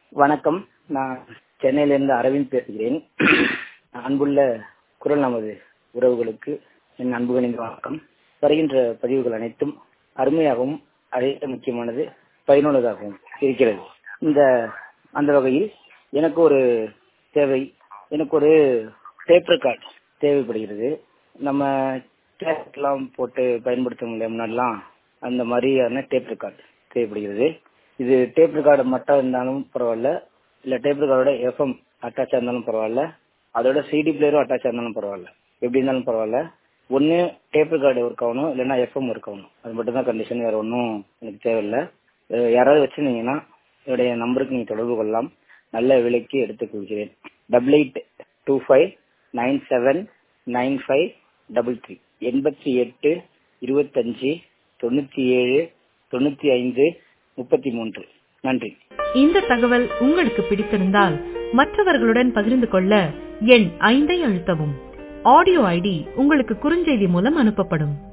வணக்கம் நான் சென்னையிலிருந்து அரவிந்த் பேசுகிறேன் அன்புள்ள குரல் நமது உறவுகளுக்கு என் அன்பு கணிந்த வணக்கம் வருகின்ற பதிவுகள் அனைத்தும் அருமையாகவும் அதே முக்கியமானது பயனுள்ளதாகவும் இருக்கிறது இந்த அந்த வகையில் எனக்கு ஒரு தேவை எனக்கு ஒரு டேப் ரெக்கார்ட் தேவைப்படுகிறது நம்ம கேட்லாம் போட்டு பயன்படுத்த முடியல முன்னாடிலாம் அந்த மாதிரியான டேப் ரெக்கார்ட் தேவைப்படுகிறது இது டேப் ரெக்கார்டு மட்டும் இருந்தாலும் பரவாயில்ல இல்ல டேப் ரெக்கார்டோட எஃப்எம் அட்டாச் இருந்தாலும் பரவாயில்ல அதோட சிடி பிளேயரும் அட்டாச் இருந்தாலும் பரவாயில்ல எப்படி இருந்தாலும் பரவாயில்ல ஒன்னு டேப் ரெக்கார்டு ஒர்க் ஆகணும் இல்லைன்னா எஃப்எம் ஒர்க் ஆகணும் அது மட்டும் தான் கண்டிஷன் வேற ஒன்றும் எனக்கு தேவையில்லை அஹ் யாராவது வச்சிருந்தீங்கன்னா என்னுடைய நம்பருக்கு நீங்க தொடர்பு கொள்ளலாம் நல்ல விலைக்கு எடுத்துக் கொள்கிறேன் double eight two five nine seven nine five double three எண்பத்தி எட்டு இருபத்தஞ்சு தொண்ணூத்தி ஏழு தொண்ணூத்தி ஐந்து முப்பத்தி மூன்று நன்றி இந்த தகவல் உங்களுக்கு பிடித்திருந்தால் மற்றவர்களுடன் பகிர்ந்து கொள்ள எண் ஐந்தை அழுத்தவும் ஆடியோ ஐடி உங்களுக்கு குறுஞ்செய்தி மூலம் அனுப்பப்படும்